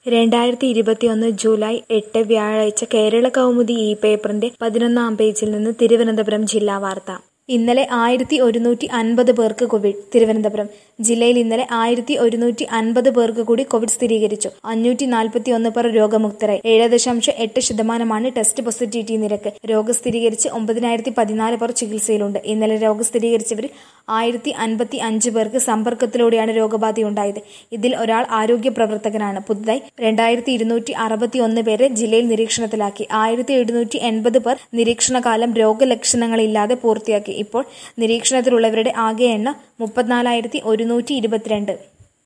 രണ്ടായിരത്തി ഇരുപത്തിയൊന്ന് ജൂലൈ എട്ട് വ്യാഴാഴ്ച കേരള കൗമുദി ഈ പേപ്പറിന്റെ പതിനൊന്നാം പേജിൽ നിന്ന് തിരുവനന്തപുരം ജില്ലാ വാർത്ത ഇന്നലെ ആയിരത്തി ഒരുന്നൂറ്റി അൻപത് പേർക്ക് കോവിഡ് തിരുവനന്തപുരം ജില്ലയിൽ ഇന്നലെ ആയിരത്തി ഒരുന്നൂറ്റി അൻപത് പേർക്ക് കൂടി കോവിഡ് സ്ഥിരീകരിച്ചു അഞ്ഞൂറ്റി നാൽപ്പത്തി ഒന്ന് പേർ രോഗമുക്തരായി ഏഴ് ദശാംശം എട്ട് ശതമാനമാണ് ടെസ്റ്റ് പോസിറ്റിവിറ്റി നിരക്ക് രോഗം സ്ഥിരീകരിച്ച് ഒമ്പതിനായിരത്തി പതിനാല് പേർ ചികിത്സയിലുണ്ട് ഇന്നലെ രോഗം സ്ഥിരീകരിച്ചവരിൽ ആയിരത്തി അൻപത്തി അഞ്ച് പേർക്ക് സമ്പർക്കത്തിലൂടെയാണ് രോഗബാധയുണ്ടായത് ഇതിൽ ഒരാൾ ആരോഗ്യ പ്രവർത്തകനാണ് പുതുതായി രണ്ടായിരത്തി ഇരുന്നൂറ്റി അറുപത്തി ഒന്ന് പേരെ ജില്ലയിൽ നിരീക്ഷണത്തിലാക്കി ആയിരത്തി എഴുന്നൂറ്റി എൺപത് പേർ നിരീക്ഷണകാലം രോഗലക്ഷണങ്ങളില്ലാതെ പൂർത്തിയാക്കി ഇപ്പോൾ നിരീക്ഷണത്തിലുള്ളവരുടെ ആകെ എണ്ണം മുപ്പത്തിനാലായിരത്തി ഒരുന്നൂറ്റി ഇരുപത്തിരണ്ട്